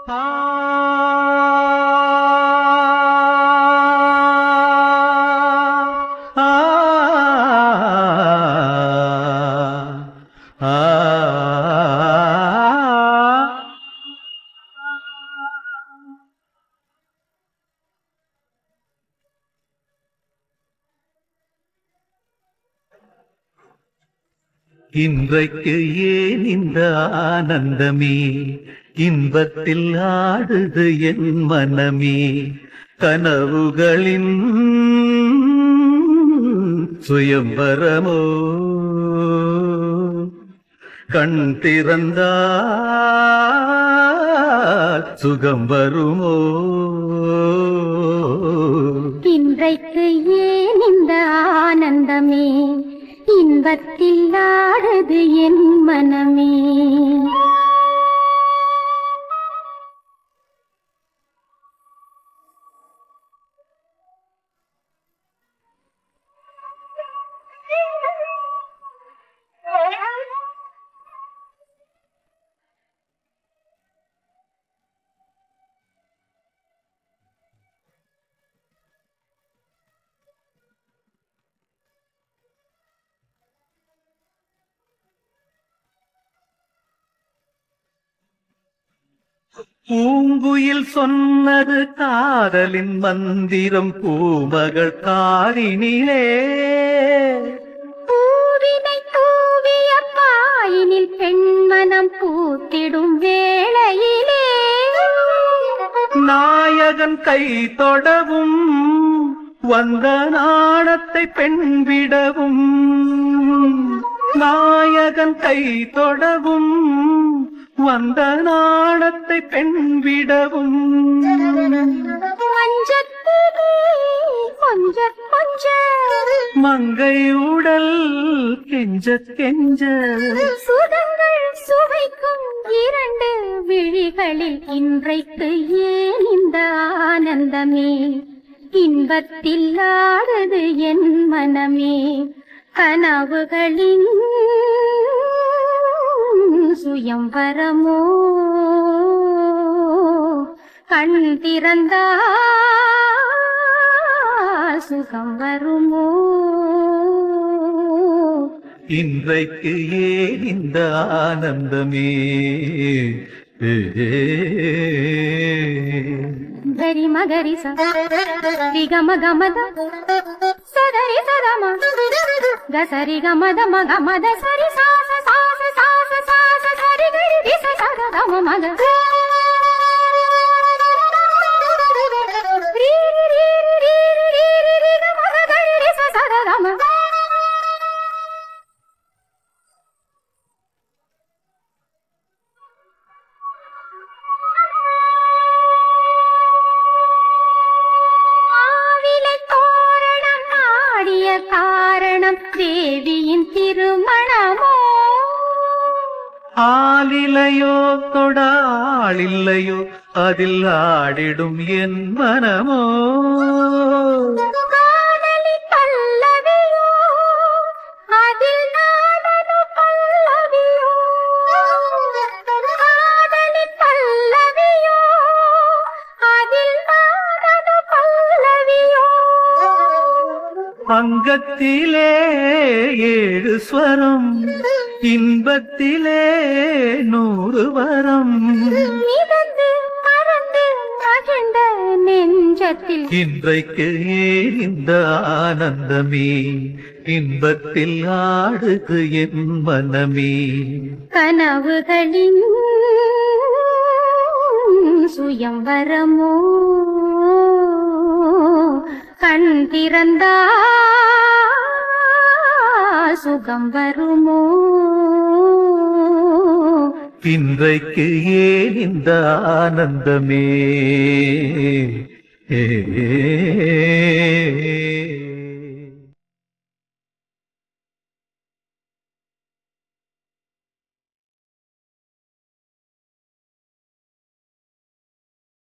இன்றைக்கு ஏன் இந்த ஆனந்தமே இன்பத்தில் ஆடுது என் மனமே கனவுகளின் சுயம்பரமோ கண் திறந்தால் சுகம் வருமோ இன்றைக்கு ஏன் இந்த ஆனந்தமே இன்பத்தில் ஆடுது என் மனமே பூங்குயில் சொன்னது காதலின் மந்திரம் பூமகள் காரினிலே பூவினை தூவிய பாயினில் பெண்மனம் பூத்திடும் வேளையிலே நாயகன் கை தொடவும் வந்த நாணத்தை பெண் விடவும் நாயகன் கை தொடவும் வந்த நாணத்தை பெண் விடவும் மஞ்சத்திலே கொஞ்ச கொஞ்ச மங்கை உடல் கெஞ்ச கெஞ்ச சுகங்கள் சுவைக்கும் இரண்டு விழிகளில் இன்றைக்கு ஏன் இந்த ஆனந்தமே இன்பத்தில் ஆடுது என் மனமே கனவுகளின் சுயம் வரமோ கண் திறந்தால் சுகம் வருமோ இன்றைக்கு ஏன் இந்த ஆனந்தமே ஏ, ஏ, ಗರಿ ಮಗರಿ ಸ ರಿ ಗ ಮ ಗ ಮ ದ ಸದರಿ ಸದ ಮ ಗ ಸರಿ ಗ ಮ ದ ಮ ಗ ಮ ದ ಸರಿ ಸಾ ಸ ಸಾ ಸ ಸಾ ಸ ಸಾ ಸ ಸರಿ ಗರಿ ರಿ ಸ ಸ ದ ದ ಮ ಮ ಗ ರೀ ರಿ ರಿ ರಿ ರಿ ರಿ ರಿ ರಿ ಗ ಮ ಗ ಗರಿ ರಿ ಸ ಸ ದ ದ ಮ ஆவிலை தோரணம் ஆடிய காரணம் தேவியின் திருமணமோ ஆலிலையோ தொடாளில்லையோ அதில் ஆடிடும் என் மனமோ காதலி பல்லவியோ அதில் நாடனு பல்லவியோ காதலி பல்லவியோ அதில் நாடனு பல்லவியோ அங்கத்திலே ஏழு ஸ்வரம் இன்பத்திலே நூறு வரம் மிதந்து பறந்து மகிழ்ந்த நெஞ்சத்தில் இன்றைக்கு ஏன் இந்த ஆனந்தமே இன்பத்தில் ஆடுது என் மனமே கனவுகளின் சுயம் வரமோ கண் திறந்தா சுகம் வருமோ இன்றைக்கு ஏன் இந்த ஆனந்தமே ஏ